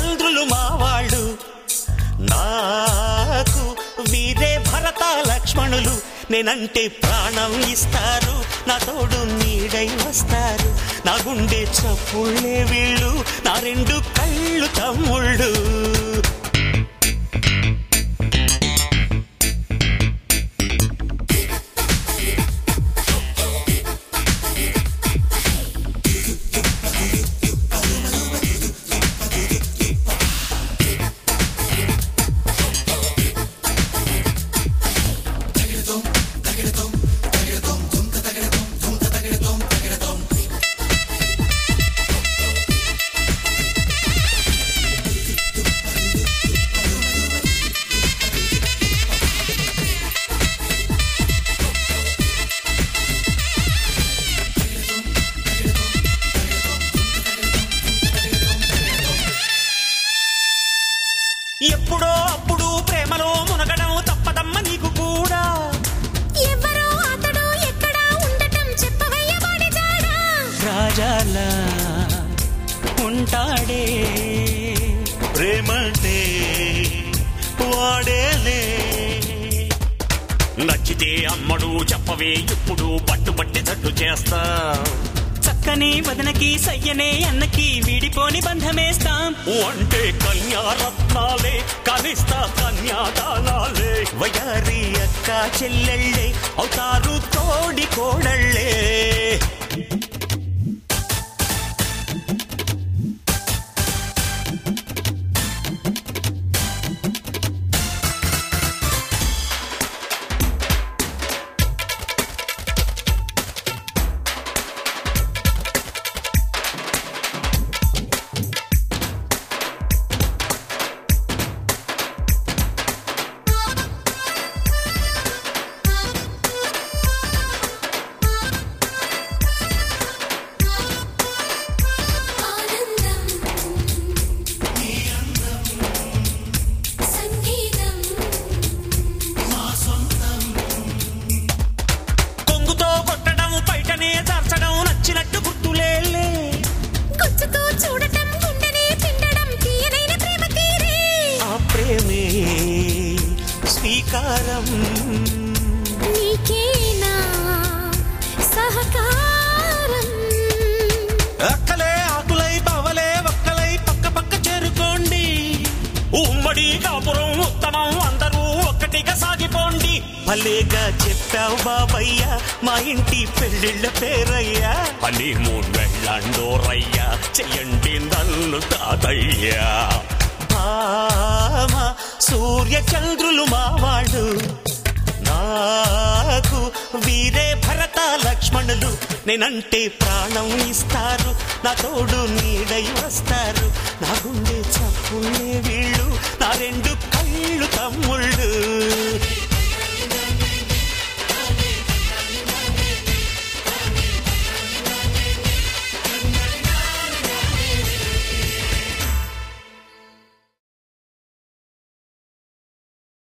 చంద్రులు మా వాళ్ళు నాకు వీరే భరత లక్ష్మణులు నేనంటే ప్రాణం ఇస్తారు నా తోడు నీడై వస్తారు నా గుండె చప్పుళ్ళే వీళ్ళు నా రెండు కళ్ళు తమ్ముళ్ళు ఎప్పుడో అప్పుడు ప్రేమలో మునగడం తప్పదమ్మ నీకు కూడా ఎవరో అతడు ఎక్కడా ఉండటం చెప్పవయ్య వాడి జాడా రాజాలా ఉంటాడే ప్రేమంటే వాడేలే నచ్చితే అమ్మడు చెప్పవే ఇప్పుడు పట్టుబట్టి జట్టు చేస్తా చక్కని వదనకి సయ్యనే అన్నకి వీడిపోని బంధమేస్తాం అంటే కన్యారత్నాలే కనిస్తా కన్యాదానాలే వయారి అక్క చెల్లెళ్ళే అవుతారు తోడి కోడళ్ళే ఆనందం సంగీతం కొంగుతో కొట్టడం బయటనే దార్చడం నచ్చినట్టు గుర్తులేలే గుచ్చుతో చూడటం గుండెనే పిండడం తీయనైన ప్రేమ తీరే ఆ ప్రేమే స్వీకారం నీకేనా సహకారం అక్కలే ఆకులై బవలే ఒక్కలై పక్క పక్క చేరుకోండి ఉమ్మడి కాపురం ఉత్తమం అందరూ ఒక్కటిగా సాగిపోండి భలేగా చెప్పావు బాబయ్య మా ఇంటి పెళ్ళిళ్ళ పేరయ్యా అని మూడు వెళ్ళండోరయ్యా చెయ్యండి నన్ను తాతయ్యా భామ సూర్య చంద్రులు మా వాళ్ళు నాకు వీరే భరత లక్ష్మణులు నేనంటే ప్రాణం ఇస్తారు నా తోడు నీడై వస్తారు నా గుండె చప్పుళ్ళే వీళ్ళు